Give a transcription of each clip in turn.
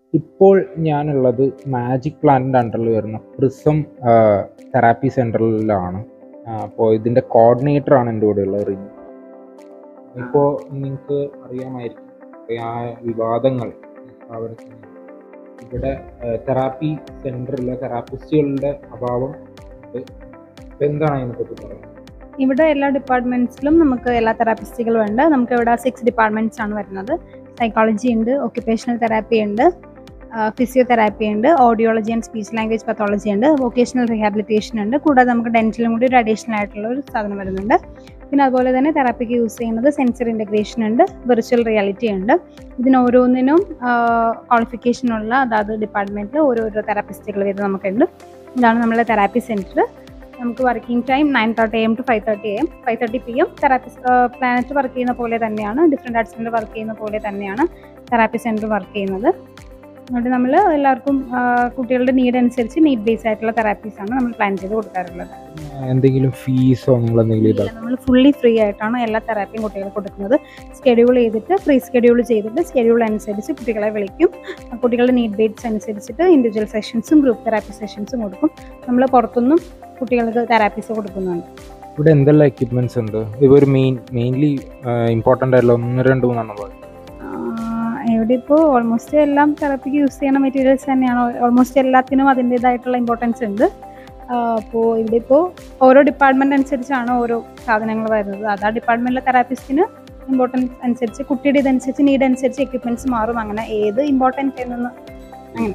ഇപ്പോൾ ഞാനുള്ളത് മാജിക് പ്ലാനിൻ്റെ അണ്ടറിൽ വരുന്ന പ്രിസം തെറാപ്പി സെൻറ്ററിലാണ് അപ്പോൾ ഇതിൻ്റെ കോർഡിനേറ്ററാണ് എൻ്റെ കൂടെ ഉള്ളത് റിനി ഇപ്പോൾ നിങ്ങൾക്ക് അറിയാമായിരിക്കും ആ വിവാദങ്ങൾ ഈ സ്ഥാപനത്തിൽ ഇവിടെ തെറാപ്പി സെൻറ്ററിലെ തെറാപ്പിസ്റ്റുകളുടെ അഭാവം ഉണ്ട് അപ്പോൾ എന്താണ് അതിനെപ്പറ്റി പറയുന്നത് ഇവിടെ എല്ലാ ഡിപ്പാർട്ട്മെന്റ്സിലും നമുക്ക് എല്ലാ തെറാപ്പിസ്റ്റുകളും ഉണ്ട് നമുക്ക് ഇവിടെ സിക്സ് ഡിപ്പാർട്ട്മെന്റ്സ് ആണ് വരുന്നത് സൈക്കോളജി ഉണ്ട് ഒക്യുപ്പേഷണൽ തെറാപ്പി ഉണ്ട് ഫിസിയോതെറാപ്പി ഉണ്ട് audiology and speech language pathology ഉണ്ട് വൊക്കേഷണൽ റീഹാബിലിറ്റേഷൻ ഉണ്ട് കൂടാതെ നമുക്ക് ഡെന്റലും കൂടി ഒരു അഡീഷണൽ ആയിട്ടുള്ള ഒരു സാധനം വരുന്നുണ്ട് പിന്നെ അതുപോലെ തന്നെ തെറാപ്പിക്ക് യൂസ് ചെയ്യുന്നത് സെൻസർ ഇൻ്റഗ്രേഷൻ ഉണ്ട് വിർച്വൽ റിയാലിറ്റി ഉണ്ട് ഇതിന് ഓരോന്നിനും ക്വാളിഫിക്കേഷൻ ഉള്ള അതാത് ഡിപ്പാർട്ട്മെൻറ്റിൽ ഓരോരോ തെറാപ്പിസ്റ്റുകൾ വരുന്നത് നമുക്കുണ്ട് ഇതാണ് നമ്മളെ തെറാപ്പി സെൻറ്റർ നമുക്ക് working time nine thirty M to five thirty M five thirty P M therapist planet work ചെയ്യുന്ന പോലെ തന്നെയാണ് ഡിഫറെൻറ്റ് ആർട്ട് സെൻറ്റർ വർക്ക് ചെയ്യുന്ന പോലെ തന്നെയാണ് തെറാപ്പി സെൻറ്റർ വർക്ക് ചെയ്യുന്നത് അതുകൊണ്ട് നമ്മൾ എല്ലാവർക്കും ആ, കുട്ടികളുടെ നീഡ് അനുസരിച്ച് നീഡ് ബേസ് ആയിട്ടുള്ള തെറാപ്പീസ് ആണ് നമ്മൾ പ്ലാൻ ചെയ്ത് കൊടുക്കാറുള്ളത് എന്തെങ്കിലും ഫീസോ നിങ്ങൾ എന്തെങ്കിലും ഇതാ നമ്മൾ ഫുള്ളി ഫ്രീ ആയിട്ടാണ് എല്ലാ തെറാപ്പിയും കുട്ടികൾക്ക് കൊടുക്കുന്നത് സ്കെഡ്യൂൾ ചെയ്തിട്ട് പ്രീ സ്കെഡ്യൂൾ ചെയ്തിട്ട് സ്കെഡ്യൂൾ അനുസരിച്ച് കുട്ടികളെ വിളിക്കും ആ കുട്ടികളുടെ നീഡ് ബേറ്റ്സ് അനുസരിച്ചിട്ട് ഇൻഡിവിജ്വൽ സെഷൻസും ഗ്രൂപ്പ് തെറാപ്പി സെഷൻസും കൊടുക്കും നമ്മൾ പുറത്തുനിന്നും കുട്ടികൾക്ക് തെറാപ്പീസ് കൊടുക്കുന്നുണ്ട് ഇവിടെ എന്തെല്ലാം എക്യുപ്മെന്റ്സ് ഉണ്ട് ഇവ ഒരു മെയിൻ മെയിൻലി ഇമ്പോർട്ടൻ്റ് ആയിട്ടുള്ള ഒന്ന് രണ്ട് മൂന്നെണ്ണം പറയും ആഹ് ഇവിടെ ഇപ്പോൾ ഓൾമോസ്റ്റ് എല്ലാം തെറാപ്പിക്ക് യൂസ് ചെയ്യുന്ന മെറ്റീരിയൽസ് തന്നെയാണ് ഓൾമോസ്റ്റ് എല്ലാത്തിനും അതിൻ്റെതായിട്ടുള്ള ഇമ്പോർട്ടൻസ് ഉണ്ട് അപ്പോൾ ഇവിടെ ഇപ്പോൾ ഓരോ ഡിപ്പാർട്ട്മെൻറ്റ് അനുസരിച്ചാണ് ഓരോ സാധനങ്ങൾ വരുന്നത് അത് ആ ഡിപ്പാർട്ട്മെൻറ്റിലെ തെറാപ്പിസ്റ്റിന് ഇമ്പോർട്ടൻസ് അനുസരിച്ച് കുട്ടിയുടെ ഇതനുസരിച്ച് നീഡ് അനുസരിച്ച് എക്യുപ്മെൻറ്റ്സ് മാറും അങ്ങനെ ഏത് ഇമ്പോർട്ടൻറ്റ് എന്നൊന്ന് അങ്ങനെ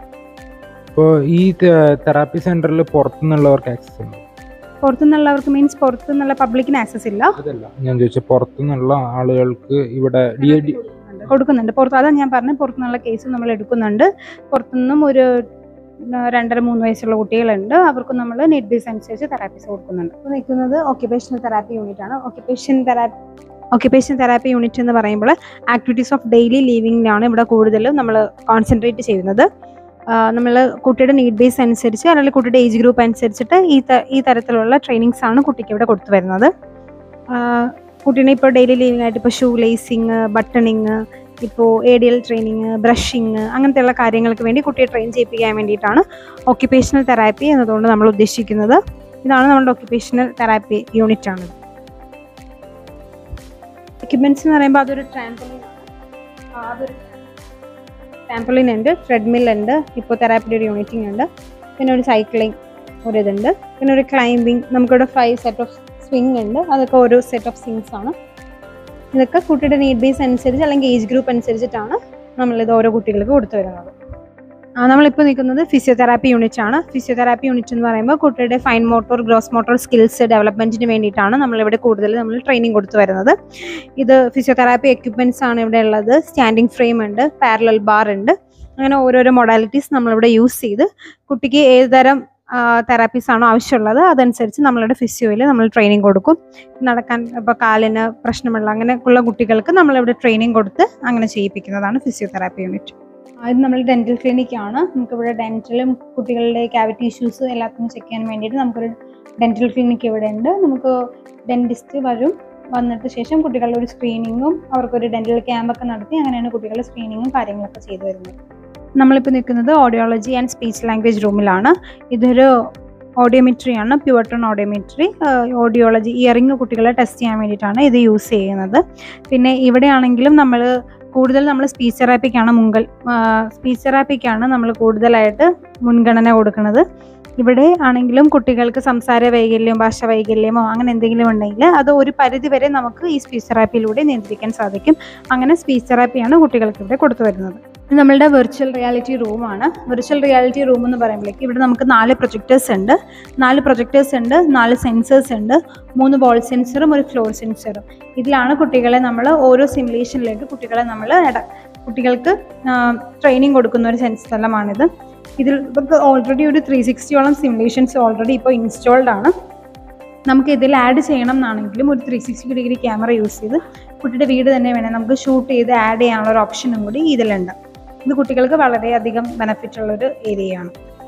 ഇപ്പോൾ ഈ തെറാപ്പി സെന്ററിൽ പുറത്തുനിന്നുള്ളവർക്ക് ആക്സസ് ഉണ്ട് പുറത്തുനിന്നുള്ളവർക്ക് മീൻസ് പുറത്തുനിന്നുള്ള പബ്ലിക്കിന് ആക്സസ് ഇല്ല അതല്ല ഞാൻ ചോദിച്ചു പുറത്തുനിന്നുള്ള ആളുകൾക്ക് ഇവിടെ ഡി ഡി കൊടുക്കുന്നുണ്ട് പുറത്ത് അതാ ഞാൻ പറഞ്ഞ പുറത്തുനിന്നുള്ള കേസ് നമ്മൾ എടുക്കുന്നുണ്ട് പുറത്തുനിന്നും ഒരു ആ, രണ്ടര മൂന്ന് വയസ്സുള്ള കുട്ടികളുണ്ട് അവർക്ക് നമ്മൾ നീഡ് ബേസ് അനുസരിച്ച് തെറാപ്പീസ് കൊടുക്കുന്നുണ്ട് ഇപ്പോൾ നിൽക്കുന്നത് ഓക്യുപേഷണൽ തെറാപ്പി യൂണിറ്റ് ആണ് occupation therapy occupation therapy unit എന്ന് പറയുമ്പോൾ ആക്ടിവിറ്റീസ് ഓഫ് ഡെയിലി ലിവിങ്ങിനാണ് ഇവിടെ കൂടുതലും നമ്മൾ കോൺസെൻട്രേറ്റ് ചെയ്യുന്നത് നമ്മൾ കുട്ടിയുടെ നീഡ് ബേസ് അനുസരിച്ച് അല്ലെങ്കിൽ കുട്ടിയുടെ ഏജ് ഗ്രൂപ്പ് അനുസരിച്ചിട്ട് ഈ ത- ഈ തരത്തിലുള്ള ട്രെയിനിങ്സ് ആണ് കുട്ടിക്ക് ഇവിടെ കൊടുത്തു വരുന്നത് ആ, കുട്ടീനെ ഇപ്പോൾ ഡെയിലി ലിവിങ് ആയിട്ട് ഇപ്പോൾ ഷൂ ലേസിങ് ബട്ടണിങ് ഇപ്പോൾ ഏഡിയൽ ട്രെയിനിങ് ബ്രഷിങ് അങ്ങനത്തെയുള്ള കാര്യങ്ങൾക്ക് വേണ്ടി കുട്ടിയെ ട്രെയിൻ ചെയ്യിപ്പിക്കാൻ വേണ്ടിയിട്ടാണ് ഓക്യുപ്പേഷണൽ തെറാപ്പി എന്നതുകൊണ്ട് നമ്മൾ ഉദ്ദേശിക്കുന്നത് ഇതാണ് നമ്മുടെ ഓക്യുപ്പേഷണൽ തെറാപ്പി യൂണിറ്റ് ആണ് എക്യുപ്മെന്റ്സ് എന്ന് പറയുമ്പോൾ അതൊരു ട്രാമ്പലിൻ അതൊരു ട്രാമ്പലിൻ ഉണ്ട് ട്രെഡ്മിൽ ഉണ്ട് ഇപ്പോൾ തെറാപ്പിയുടെ ഒരു യൂണിറ്റിംഗ് ഉണ്ട് പിന്നെ ഒരു സൈക്ലിംഗ് ഒരു ഇതുണ്ട് പിന്നെ ഒരു ക്ലൈംബിങ് നമുക്കിവിടെ ഫൈവ് സെറ്റ് ഓഫ് സ്വിങ് ഉണ്ട് അതൊക്കെ ഓരോ സെറ്റ് ഓഫ് സ്വിങ്സ് ആണ് ഇതൊക്കെ കുട്ടിയുടെ നീഡ് ബേസ് അനുസരിച്ച് അല്ലെങ്കിൽ ഏജ് ഗ്രൂപ്പ് അനുസരിച്ചിട്ടാണ് നമ്മളിത് ഓരോ കുട്ടികൾക്ക് കൊടുത്തു വരുന്നത് ആ, നമ്മളിപ്പോൾ നിൽക്കുന്നത് ഫിസിയോതെറാപ്പി യൂണിറ്റ് ആണ് ഫിസിയോതെറാപ്പി യൂണിറ്റ് എന്ന് പറയുമ്പോൾ കുട്ടിയുടെ fine motor gross motor skills ഡെവലപ്മെന്റിന് വേണ്ടിയിട്ടാണ് നമ്മളിവിടെ കൂടുതൽ നമ്മൾ ട്രെയിനിങ് കൊടുത്തു വരുന്നത് ഇത് ഫിസിയോതെറാപ്പി എക്യുപ്മെന്റ്സ് ആണ് ഇവിടെ ഉള്ളത് സ്റ്റാൻഡിങ് ഫ്രെയിം ഉണ്ട് പാരലൽ ബാർ ഉണ്ട് അങ്ങനെ ഓരോരോ മൊഡാലിറ്റീസ് നമ്മളിവിടെ യൂസ് ചെയ്ത് കുട്ടിക്ക് ഏത് തരം തെറാപ്പീസ് ആണോ ആവശ്യമുള്ളത് അതനുസരിച്ച് നമ്മളുടെ ഫിസിയോയിൽ നമ്മൾ ട്രെയിനിങ് കൊടുക്കും നടക്കാൻ ഇപ്പോൾ കാലിന് പ്രശ്നമുള്ള അങ്ങനെയുള്ള കുട്ടികൾക്ക് നമ്മളിവിടെ ട്രെയിനിങ് കൊടുത്ത് അങ്ങനെ ചെയ്യിപ്പിക്കുന്നതാണ് ഫിസിയോതെറാപ്പി യൂണിറ്റ് ഇത് നമ്മൾ ഡെന്റൽ ക്ലിനിക് ആണ് നമുക്കിവിടെ ഡെന്റലും കുട്ടികളുടെ ക്യാവിറ്റി ഇഷ്യൂസ് എല്ലാത്തിനും ചെക്ക് ചെയ്യാൻ വേണ്ടിയിട്ട് നമുക്കൊരു ഡെന്റൽ ക്ലിനിക് ഇവിടെ ഉണ്ട് നമുക്ക് ഡെന്റിസ്റ്റ് വരും വന്നിട്ട് ശേഷം കുട്ടികളുടെ ഒരു സ്ക്രീനിങ്ങും അവർക്കൊരു ഡെന്റൽ ക്യാമ്പൊക്കെ നടത്തി അങ്ങനെയാണ് കുട്ടികളുടെ സ്ക്രീനിങ്ങും കാര്യങ്ങളൊക്കെ ചെയ്തു വരുന്നത് നമ്മളിപ്പോൾ നിൽക്കുന്നത് ഓഡിയോളജി ആൻഡ് സ്പീച്ച് ലാംഗ്വേജ് റൂമിലാണ് ഇതൊരു ഓഡിയോമെട്രി ആണ് പ്യുവർട്ടൺ ഓഡിയോമെട്രി ഓഡിയോളജി ഇയറിംഗ് കുട്ടികളെ ടെസ്റ്റ് ചെയ്യാൻ വേണ്ടിയിട്ടാണ് ഇത് യൂസ് ചെയ്യുന്നത് പിന്നെ ഇവിടെയാണെങ്കിലും നമ്മൾ കൂടുതൽ നമ്മൾ സ്പീച്ച് തെറാപ്പിക്കാണ് മുൻകൽ സ്പീച്ച് തെറാപ്പിക്കാണ് നമ്മൾ കൂടുതലായിട്ട് മുൻഗണന കൊടുക്കുന്നത് ഇവിടെ ആണെങ്കിലും കുട്ടികൾക്ക് സംസാര വൈകല്യം ഭാഷ വൈകല്യമോ അങ്ങനെ എന്തെങ്കിലും ഉണ്ടെങ്കിൽ അത് ഒരു പരിധി വരെ നമുക്ക് ഈ സ്പീച്ച് തെറാപ്പിയിലൂടെ നിയന്ത്രിക്കാൻ സാധിക്കും അങ്ങനെ സ്പീച്ച് തെറാപ്പിയാണ് കുട്ടികൾക്ക് ഇവിടെ കൊടുത്തു വരുന്നത് ഇത് നമ്മളുടെ വെർച്വൽ റിയാലിറ്റി റൂമാണ് വെർച്വൽ റിയാലിറ്റി റൂം എന്ന് പറയുമ്പോഴേക്ക് ഇവിടെ നമുക്ക് നാല് പ്രൊജക്ടേഴ്സ് ഉണ്ട് നാല് പ്രൊജക്ടേഴ്സ് ഉണ്ട് നാല് സെൻസേഴ്സ് ഉണ്ട് മൂന്ന് ബോൾ സെൻസറും ഒരു ഫ്ലോർ സെൻസറും ഇതിലാണ് കുട്ടികളെ നമ്മൾ ഓരോ സിമുലേഷനിലേക്ക് കുട്ടികളെ നമ്മൾ കുട്ടികൾക്ക് ട്രെയിനിങ് കൊടുക്കുന്ന ഒരു സെൻസ് സ്ഥലമാണിത് ഇതിൽ ഇവർക്ക് ഓൾറെഡി ഒരു ത്രീ സിക്സ്റ്റിയോളം സിമുലേഷൻസ് ഓൾറെഡി ഇപ്പോൾ ഇൻസ്റ്റാൾഡ് ആണ് നമുക്ക് ഇതിൽ ആഡ് ചെയ്യണം എന്നാണെങ്കിലും ഒരു three sixty degree camera use ചെയ്ത് കുട്ടിയുടെ വീട് തന്നെ വേണേൽ നമുക്ക് ഷൂട്ട് ചെയ്ത് ആഡ് ചെയ്യാനുള്ള ഒരു ഓപ്ഷനും കൂടി ഇതിലുണ്ട് ഇത് കുട്ടികൾക്ക് വളരെയധികം ബെനഫിറ്റ് ഉള്ളൊരു ഏരിയയാണ്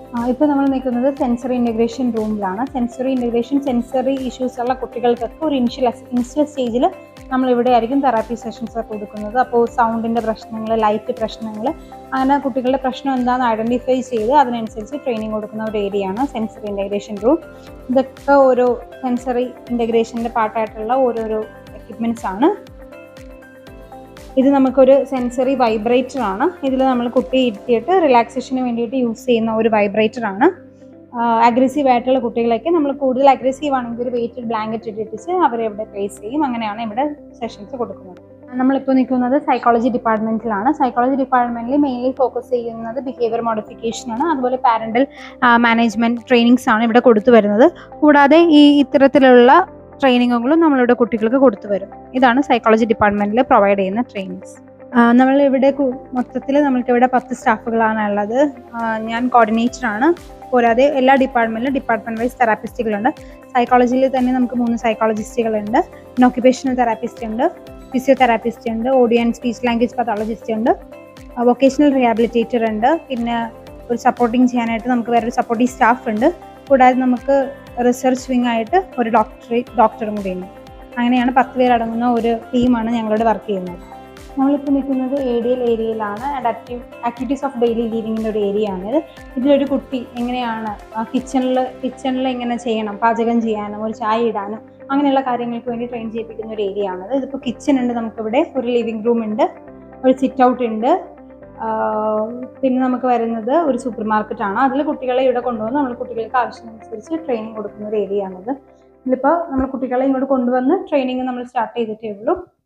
ഇപ്പോൾ നമ്മൾ നിൽക്കുന്നത് സെൻസറി ഇൻ്റഗ്രേഷൻ റൂമിലാണ് സെൻസറി ഇൻ്റഗ്രേഷൻ സെൻസറി ഇഷ്യൂസ് ഉള്ള കുട്ടികൾക്കൊക്കെ ഒരു ഇനിഷ്യൽ ഇനിഷ്യൽ സ്റ്റേജിൽ നമ്മൾ ഇവിടെ ആയിരിക്കും തെറാപ്പി സെഷൻസ് ഒക്കെ കൊടുക്കുന്നത് അപ്പോൾ സൗണ്ടിൻ്റെ പ്രശ്നങ്ങൾ ലൈറ്റ് പ്രശ്നങ്ങൾ അങ്ങനെ കുട്ടികളുടെ പ്രശ്നം എന്താണെന്ന് ഐഡൻറ്റിഫൈ ചെയ്ത് അതിനനുസരിച്ച് ട്രെയിനിങ് കൊടുക്കുന്ന ഒരു ഏരിയയാണ് സെൻസറി ഇൻ്റഗ്രേഷൻ റൂം ഇതൊക്കെ ഓരോ സെൻസറി ഇൻ്റഗ്രേഷൻ്റെ പാർട്ടായിട്ടുള്ള ഓരോരോ എക്യുപ്മെൻറ്റ്സ് ആണ് ഇത് നമുക്കൊരു സെൻസറി വൈബ്രേറ്റർ ആണ് ഇതിൽ നമ്മൾ കുട്ടി ഇരുത്തിയിട്ട് റിലാക്സേഷന് വേണ്ടിയിട്ട് യൂസ് ചെയ്യുന്ന ഒരു വൈബ്രേറ്റർ ആണ് അഗ്രസീവ് ആയിട്ടുള്ള കുട്ടികളൊക്കെ നമ്മൾ കൂടുതൽ അഗ്രസീവ് ആണെങ്കിൽ ഒരു വെയിറ്റഡ് ബ്ലാങ്കറ്റ് ഇട്ടിട്ട് അവരെ ഇവിടെ പ്ലേസ് ചെയ്യും അങ്ങനെയാണ് ഇവിടെ സെഷൻസ് കൊടുക്കുന്നത് നമ്മളിപ്പോൾ നിൽക്കുന്നത് സൈക്കോളജി ഡിപ്പാർട്ട്മെൻറ്റിലാണ് സൈക്കോളജി ഡിപ്പാർട്ട്മെൻറ്റിൽ മെയിൻലി ഫോക്കസ് ചെയ്യുന്നത് ബിഹേവിയർ മോഡിഫിക്കേഷൻ ആണ് അതുപോലെ പാരൻ്റൽ മാനേജ്മെൻറ്റ് ട്രെയിനിങ്സ് ആണ് ഇവിടെ കൊടുത്തു വരുന്നത് കൂടാതെ ഈ ഇത്തരത്തിലുള്ള ട്രെയിനിങ്ങുകളും നമ്മളിവിടെ കുട്ടികൾക്ക് കൊടുത്തു വരും ഇതാണ് സൈക്കോളജി ഡിപ്പാർട്ട്മെൻറ്റിൽ പ്രൊവൈഡ് ചെയ്യുന്ന ട്രെയിനിങ്സ് നമ്മളിവിടെ മൊത്തത്തിൽ നമ്മൾക്കിവിടെ പത്ത് സ്റ്റാഫുകളാണ് ഉള്ളത് ആ, ഞാൻ കോർഡിനേറ്റർ ആണ് കൂടാതെ എല്ലാ ഡിപ്പാർട്ട്മെൻറ്റിലും ഡിപ്പാർട്ട്മെൻറ്റ് വൈസ് തെറാപ്പിസ്റ്റുകളുണ്ട് സൈക്കോളജിയിൽ തന്നെ നമുക്ക് മൂന്ന് സൈക്കോളജിസ്റ്റുകളുണ്ട് പിന്നെ ഒക്യുപേഷണൽ തെറാപ്പിസ്റ്റ് ഉണ്ട് ഫിസിയോതെറാപ്പിസ്റ്റ് ഉണ്ട് audio and speech language pathologist ഉണ്ട് വൊക്കേഷണൽ റിഹാബിലിറ്റേറ്റർ ഉണ്ട് പിന്നെ ഒരു സപ്പോർട്ടിങ് ചെയ്യാനായിട്ട് നമുക്ക് വേറൊരു സപ്പോർട്ടിംഗ് സ്റ്റാഫ് ഉണ്ട് കൂടാതെ നമുക്ക് റിസർച്ച് വിങ് ആയിട്ട് ഒരു ഡോക്ടറേറ്റ് ഡോക്ടറും കൂടി ഉണ്ട് അങ്ങനെയാണ് പത്ത് പേരടങ്ങുന്ന ഒരു ടീമാണ് ഞങ്ങളിവിടെ വർക്ക് ചെയ്യുന്നത് നമ്മളിപ്പോൾ നിൽക്കുന്നത് എ ഡി എൽ ഏരിയയിലാണ് അഡാപ്റ്റീവ് ആക്ടിവിറ്റീസ് ഓഫ് ഡെയിലി ലിവിങ്ങിൻ്റെ ഒരു ഏരിയ ആണിത് ഇതിലൊരു കുട്ടി എങ്ങനെയാണ് കിച്ചണിൽ കിച്ചണിൽ എങ്ങനെ ചെയ്യണം പാചകം ചെയ്യാനും ഒരു ചായ ഇടാനും അങ്ങനെയുള്ള കാര്യങ്ങൾക്ക് വേണ്ടി ട്രെയിൻ ചെയ്യിപ്പിക്കുന്ന ഒരു ഏരിയ ആണിത് ഇതിപ്പോൾ കിച്ചൺ ഉണ്ട് നമുക്കിവിടെ ഒരു ലിവിങ് റൂം ഉണ്ട് ഒരു സിറ്റ് ഔട്ട് ഉണ്ട് ആഹ് പിന്നെ നമുക്ക് വരുന്നത് ഒരു സൂപ്പർ മാർക്കറ്റ് ആണ് അതിൽ കുട്ടികളെ ഇവിടെ കൊണ്ടുവന്ന് നമ്മൾ കുട്ടികൾക്ക് ആവശ്യമനുസരിച്ച് ട്രെയിനിങ് കൊടുക്കുന്ന ഒരു ഏരിയ ആണിത് ഇതിലിപ്പോൾ നമ്മൾ കുട്ടികളെ ഇങ്ങോട്ട് കൊണ്ടുവന്ന് ട്രെയിനിങ് നമ്മൾ സ്റ്റാർട്ട് ചെയ്തിട്ടേ ഉള്ളൂ